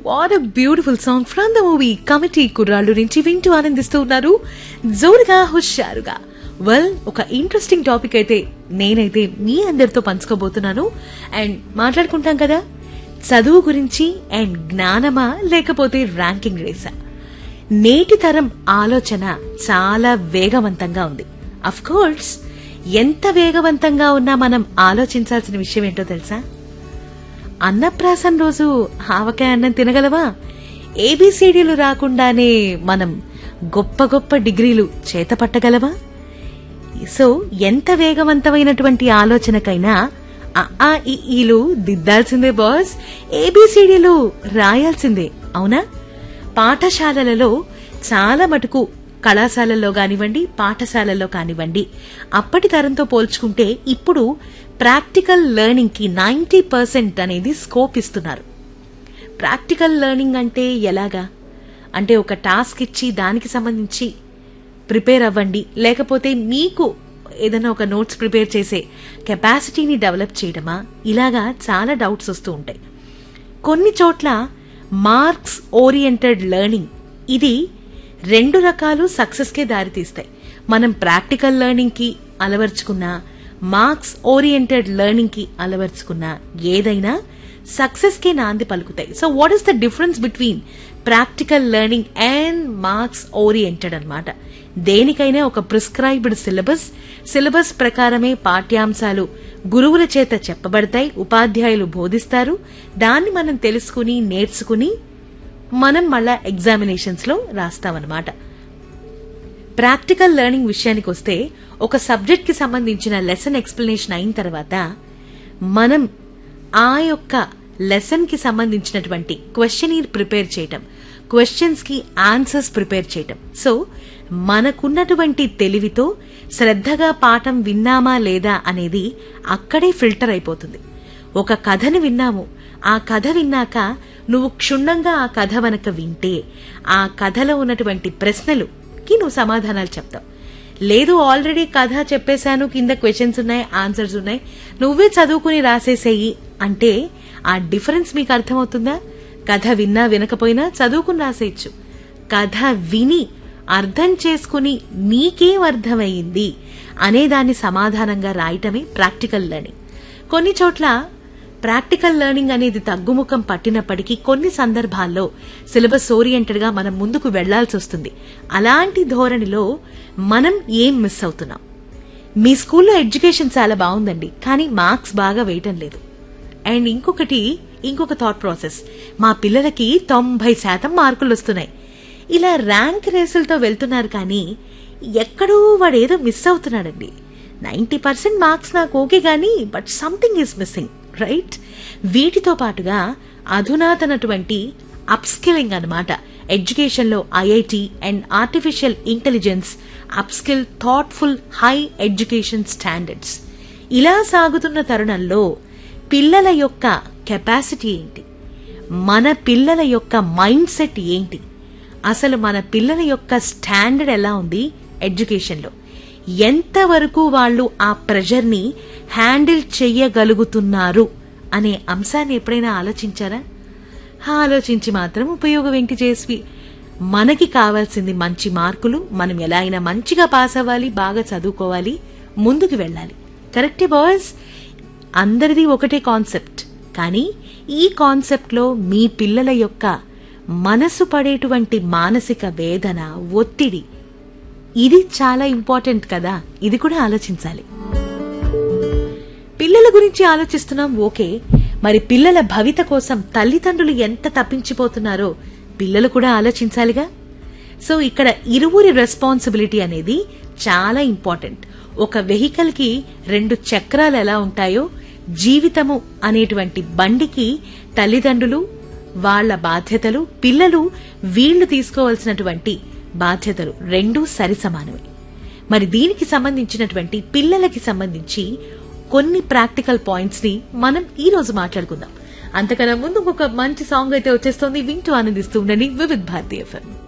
what a beautiful song from the movie Committee Kurrallu నుంచి వింటూ ఆనందిస్తూ ఉన్నారు జోరుగా హుషారుగా వెల్ ఒక ఇంట్రెస్టింగ్ టాపిక్ అయితే నేనైతే మీ అందరితో పంచుకోబోతున్నాను అండ్ మాట్లాడుకుంటాం కదా చదువు గురించి అండ్ జ్ఞానమా లేకపోతే ర్యాంకింగ్ రేసా నేటి తరం ఆలోచన చాలా వేగవంతంగా ఉంది అఫ్ కోర్స్ ఎంత వేగవంతంగా ఉన్నా మనం ఆలోచించాల్సిన విషయం ఏంటో తెలుసా అన్నప్రాసం రోజు ఆవకాయ అన్నం తినగలవా ఏబిసిడీలు రాకుండానే మనం గొప్ప గొప్ప డిగ్రీలు చేత పట్టగలవా సో ఎంత వేగవంతమైనటువంటి ఆలోచనకైనా అ, ఆ ఇ, ఈలు దిద్దాల్సిందే బాస్ ఏబిసిడీలు రాయాల్సిందే అవునా పాఠశాలలలో చాలా మటుకు కళాశాలల్లో కానివ్వండి పాఠశాలల్లో కానివ్వండి అప్పటి తరంతో పోల్చుకుంటే ఇప్పుడు ప్రాక్టికల్ లెర్నింగ్ కి నైంటీ పర్సెంట్ అనేది స్కోప్ ఇస్తున్నారు ప్రాక్టికల్ లెర్నింగ్ అంటే ఎలాగా అంటే ఒక టాస్క్ ఇచ్చి దానికి సంబంధించి ప్రిపేర్ అవ్వండి లేకపోతే మీకు ఏదైనా ఒక నోట్స్ ప్రిపేర్ చేసే కెపాసిటీని డెవలప్ చేయడమా ఇలాగా చాలా డౌట్స్ వస్తూ ఉంటాయి కొన్ని చోట్ల మార్క్స్ ఓరియంటెడ్ లెర్నింగ్ ఇది రెండు రకాలు సక్సెస్కే దారితీస్తాయి మనం ప్రాక్టికల్ లెర్నింగ్ కి అలవర్చుకున్న మార్క్స్ ఓరియంటెడ్ లెర్నింగ్ కి అలవర్చుకున్న ఏదైనా సక్సెస్ కి నాంది పలుకుతాయి so what is the difference between practical learning and marks oriented అన్నమాట దేనికైనా ఒక ప్రిస్క్రైబ్డ్ సిలబస్ సిలబస్ ప్రకారమే పాఠ్యాంశాలు గురువుల చేత చెప్పబడతాయి ఉపాధ్యాయులు బోధిస్తారు దాన్ని మనం తెలుసుకుని నేర్చుకుని మనం మళ్ళా ఎగ్జామినేషన్స్ లో రాస్తామన్నమాట ప్రాక్టికల్ లెర్నింగ్ విషయానికి వస్తే ఒక సబ్జెక్ట్ కి సంబంధించిన లెసన్ ఎక్స్ప్లెనేషన్ అయిన తర్వాత మనం ఆ యొక్క లెసన్ కి సంబంధించినటువంటి క్వశ్చనీర్ ప్రిపేర్ చేయటం క్వశ్చన్స్ కి ఆన్సర్స్ ప్రిపేర్ చేయటం సో మనకున్నటువంటి తెలివితో శ్రద్ధగా పాఠం విన్నామా లేదా అనేది అక్కడే ఫిల్టర్ అయిపోతుంది ఒక కథను విన్నాము ఆ కథ విన్నాక నువ్వు క్షుణ్ణంగా ఆ కథ వెనక వింటే ఆ కథలో ఉన్నటువంటి ప్రశ్నలుకి నువ్వు సమాధానాలు చెప్తావు లేదు ఆల్రెడీ కథ చెప్పేశాను కింద క్వశ్చన్స్ ఉన్నాయి ఆన్సర్స్ ఉన్నాయి నువ్వే చదువుకుని రాసేసేయి అంటే ఆ డిఫరెన్స్ మీకు అర్థమవుతుందా కథ విన్నా వినకపోయినా చదువుకుని రాసేయచ్చు కథ విని అర్థం చేసుకుని నీకేం అర్థమైంది అనేదాన్ని సమాధానంగా రాయటమే ప్రాక్టికల్ లెర్నింగ్ కొన్ని చోట్ల ప్రాక్టికల్ లెర్నింగ్ అనేది తగ్గుముఖం పట్టినప్పటికీ కొన్ని సందర్భాల్లో సిలబస్ ఓరియంటెడ్ గా మనం ముందుకు వెళ్లాల్సి వస్తుంది అలాంటి ధోరణిలో మనం ఏం మిస్ అవుతున్నాం మీ స్కూల్లో ఎడ్యుకేషన్ చాలా బాగుందండి కానీ మార్క్స్ బాగా వేయటం లేదు అండ్ ఇంకొకటి ఇంకొక థాట్ ప్రాసెస్ మా పిల్లలకి తొంభై శాతం మార్కులు వస్తున్నాయి ఇలా ర్యాంక్ రేసులతో వెళ్తున్నారు కానీ ఎక్కడో వాడేదో మిస్ అవుతున్నాడండి నైంటీ పర్సెంట్ మార్క్స్ నాకు ఓకే కానీ but something is missing right వీటితో పాటుగా అధునాతనటువంటి అప్స్కిలింగ్ అనమాట ఎడ్యుకేషన్లో IIT and artificial intelligence upskill thoughtful high education standards ఇలా సాగుతున్న తరుణంలో పిల్లల యొక్క కెపాసిటీ ఏంటి మన పిల్లల యొక్క మైండ్ సెట్ ఏంటి అసలు మన పిల్లల యొక్క స్టాండర్డ్ ఎలా ఉంది ఎడ్యుకేషన్లో ఎంతవరకు వాళ్ళు ఆ ప్రెషర్ని హ్యాండిల్ చెయ్యగలుగుతున్నారు అనే అంశాన్ని ఎప్పుడైనా ఆలోచించారా ఆలోచించి మాత్రం ఉపయోగం ఏంటి చేసి మనకి కావాల్సింది మంచి మార్కులు మనం ఎలా అయినా మంచిగా పాస్ అవ్వాలి బాగా చదువుకోవాలి ముందుకు వెళ్ళాలి కరెక్టే బాయ్స్ అందరిది ఒకటే కాన్సెప్ట్ కానీ ఈ కాన్సెప్ట్లో మీ పిల్లల యొక్క మనసు పడేటువంటి మానసిక వేదన ఒత్తిడి ఇది చాలా ఇంపార్టెంట్ కదా ఇది కూడా ఆలోచించాలి పిల్లల గురించి ఆలోచిస్తున్నాం ఓకే మరి పిల్లల భవిత కోసం తల్లిదండ్రులు ఎంత తప్పించిపోతున్నారో పిల్లలు కూడా ఆలోచించాలిగా సో ఇక్కడ ఇరువురి రెస్పాన్సిబిలిటీ అనేది చాలా ఇంపార్టెంట్ ఒక వెహికల్ కి రెండు చక్రాలు ఎలా ఉంటాయో జీవితము అనేటువంటి బండికి తల్లిదండ్రులు వాళ్ళ బాధ్యతలు పిల్లలు వీళ్లు తీసుకోవాల్సినటువంటి బాధ్యతలు రెండూ సరి సమానమే మరి దీనికి సంబంధించినటువంటి పిల్లలకి సంబంధించి కొన్ని ప్రాక్టికల్ పాయింట్స్ ని మనం ఈ రోజు మాట్లాడుకుందాం అంతకన్నా ముందు ఒక మంచి సాంగ్ అయితే వచ్చేస్తోంది వింటూ ఆనందిస్తూ ఉండండి వివిధ్ భారతీయ ఎఫ్ఎం